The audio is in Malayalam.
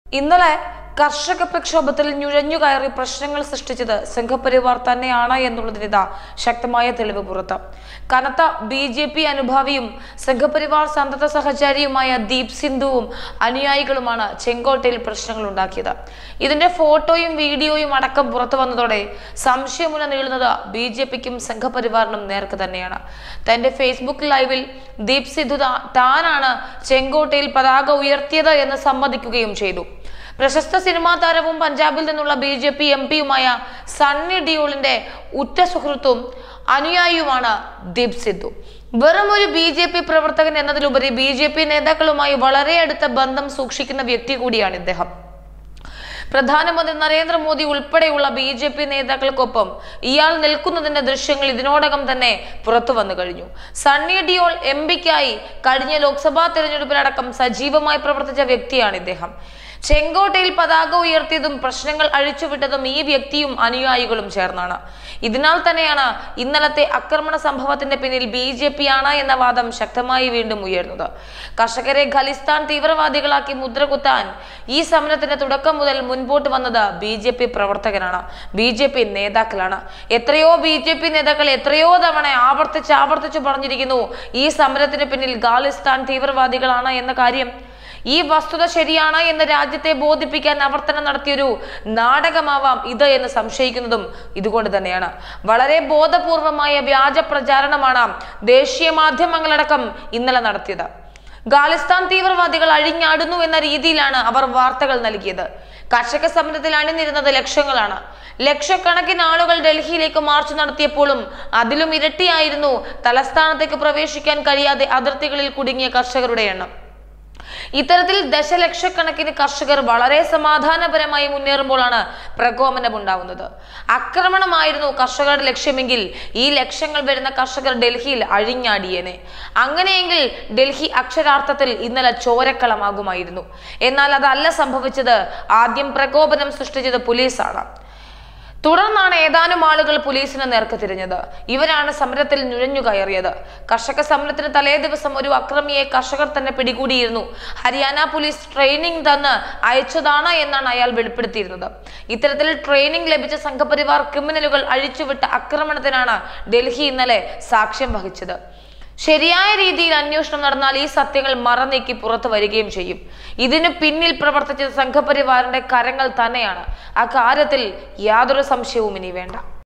ഇന്നലെ കർഷക പ്രക്ഷോഭത്തിൽ നുഴഞ്ഞു കയറി പ്രശ്നങ്ങൾ സൃഷ്ടിച്ചത് സംഘപരിവാർ തന്നെയാണ് എന്നുള്ളതിനിതാ ശക്തമായ തെളിവ് പുറത്ത് കനത്ത ബി ജെ പി അനുഭാവിയും സംഘപരിവാർ സന്തത സഹചാരിയുമായ ദീപ് സിന്ധുവും അനുയായികളുമാണ് ചെങ്കോട്ടയിൽ പ്രശ്നങ്ങൾ ഉണ്ടാക്കിയത് ഇതിന്റെ ഫോട്ടോയും വീഡിയോയും അടക്കം പുറത്തു വന്നതോടെ സംശയമുന നീളുന്നത് ബി ജെ പിക്കും സംഘപരിവാറിനും നേർക്ക് തന്നെയാണ് തന്റെ ഫേസ്ബുക്ക് ലൈവിൽ ദീപ് സിദ്ധു താ- താനാണ് ചെങ്കോട്ടയിൽ പതാക ഉയർത്തിയത് എന്ന് സമ്മതിക്കുകയും ചെയ്തു പ്രശസ്ത സിനിമാ താരവും പഞ്ചാബിൽ നിന്നുള്ള ബി ജെ പി എം പിയുമായ സണ്ണി ഡിയോളിന്റെ ഉറ്റ സുഹൃത്തും അനുയായിയുമാണ് ദീപ് സിദ്ധു വെറും ഒരു ബി ജെ പി പ്രവർത്തകൻ എന്നതിലുപരി ബി ജെ പി നേതാക്കളുമായി വളരെ അടുത്ത ബന്ധം സൂക്ഷിക്കുന്ന വ്യക്തി കൂടിയാണ് ഇദ്ദേഹം പ്രധാനമന്ത്രി നരേന്ദ്രമോദി ഉൾപ്പെടെയുള്ള ബി ജെ പി നേതാക്കൾക്കൊപ്പം ഇയാൾ നിൽക്കുന്നതിന്റെ ദൃശ്യങ്ങൾ ഇതിനോടകം തന്നെ പുറത്തു വന്നു കഴിഞ്ഞു സണ്ണി ഡിയോൾ എം പിക്കായി കഴിഞ്ഞ ലോക്സഭാ തെരഞ്ഞെടുപ്പിലടക്കം സജീവമായി പ്രവർത്തിച്ച വ്യക്തിയാണ് ഇദ്ദേഹം ചെങ്കോട്ടയിൽ പതാക ഉയർത്തിയതും പ്രശ്നങ്ങൾ അഴിച്ചുവിട്ടതും ഈ വ്യക്തിയും അനുയായികളും ചേർന്നാണ് ഇതിനാൽ തന്നെയാണ് ഇന്നലത്തെ ആക്രമണ സംഭവത്തിന്റെ പിന്നിൽ ബി ജെ പി ആണ് എന്ന വാദം ശക്തമായി വീണ്ടും ഉയർന്നത് കർഷകരെ ഖലിസ്ഥാൻ തീവ്രവാദികളാക്കി മുദ്രകുത്താൻ ഈ സമരത്തിന്റെ തുടക്കം മുതൽ മുൻപോട്ട് വന്നത് ബി ജെ പി പ്രവർത്തകനാണ് ബി ജെ പി നേതാക്കളാണ് എത്രയോ ബി ജെ പി നേതാക്കൾ എത്രയോ തവണ ആവർത്തിച്ച് ആവർത്തിച്ച് പറഞ്ഞിരിക്കുന്നു ഈ സമരത്തിന് പിന്നിൽ ഖാലിസ്ഥാൻ തീവ്രവാദികളാണ് എന്ന കാര്യം ഈ വസ്തുത ശരിയാണ് എന്ന് രാജ്യത്തെ ബോധിപ്പിക്കാൻ ആവർത്തനം നടത്തിയൊരു നാടകമാവാം ഇത് എന്ന് സംശയിക്കുന്നതും ഇതുകൊണ്ട് തന്നെയാണ് വളരെ ബോധപൂർവമായ വ്യാജ പ്രചാരണമാണ് ദേശീയ മാധ്യമങ്ങളടക്കം ഇന്നലെ നടത്തിയത് ഖാലിസ്ഥാൻ തീവ്രവാദികൾ അഴിഞ്ഞാടുന്നു എന്ന രീതിയിലാണ് അവർ വാർത്തകൾ നൽകിയത് കർഷക സമരത്തിൽ അണിനിരുന്നത് ലക്ഷങ്ങളാണ് ലക്ഷക്കണക്കിന് ആളുകൾ ഡൽഹിയിലേക്ക് മാർച്ച് നടത്തിയപ്പോഴും അതിലും ഇരട്ടിയായിരുന്നു തലസ്ഥാനത്തേക്ക് പ്രവേശിക്കാൻ കഴിയാതെ അതിർത്തികളിൽ കുടുങ്ങിയ കർഷകരുടെ എണ്ണം ഇത്തരത്തിൽ ദശലക്ഷക്കണക്കിന് കർഷകർ വളരെ സമാധാനപരമായി മുന്നേറുമ്പോഴാണ് പ്രകോപനം ഉണ്ടാവുന്നത് ആക്രമണമായിരുന്നു കർഷകരുടെ ലക്ഷ്യമെങ്കിൽ ഈ ലക്ഷ്യങ്ങൾ വരുന്ന കർഷകർ ഡൽഹിയിൽ അഴിഞ്ഞാടിയേനെ അങ്ങനെയെങ്കിൽ ഡൽഹി അക്ഷരാർത്ഥത്തിൽ ഇന്നലെ ചോരക്കളമാകുമായിരുന്നു എന്നാൽ അതല്ല സംഭവിച്ചത് ആദ്യം പ്രകോപനം സൃഷ്ടിച്ചത് പോലീസാണ് തുടർന്നാണ് ഏതാനും ആളുകൾ പോലീസിന് നേർക്ക് തിരിഞ്ഞത് ഇവരാണ് സമരത്തിൽ നുഴഞ്ഞു കയറിയത് കർഷക സമരത്തിന് തലേ ദിവസം ഒരു അക്രമിയെ കർഷകർ തന്നെ പിടികൂടിയിരുന്നു ഹരിയാന പോലീസ് ട്രെയിനിങ് തന്ന് അയച്ചതാണ് എന്നാണ് അയാൾ വെളിപ്പെടുത്തിയിരുന്നത് ഇത്തരത്തിൽ ട്രെയിനിങ് ലഭിച്ച സംഘപരിവാർ ക്രിമിനലുകൾ അഴിച്ചുവിട്ട ആക്രമണത്തിനാണ് ഡൽഹി ഇന്നലെ സാക്ഷ്യം വഹിച്ചത് ശരിയായ രീതിയിൽ അന്വേഷണം നടന്നാൽ ഈ സത്യങ്ങൾ മറനീക്കി പുറത്തു വരികയും ചെയ്യും ഇതിനു പിന്നിൽ പ്രവർത്തിച്ച സംഘപരിവാറിന്റെ കരങ്ങൾ തന്നെയാണ് ആ കാര്യത്തിൽ യാതൊരു സംശയവും ഇനി വേണ്ട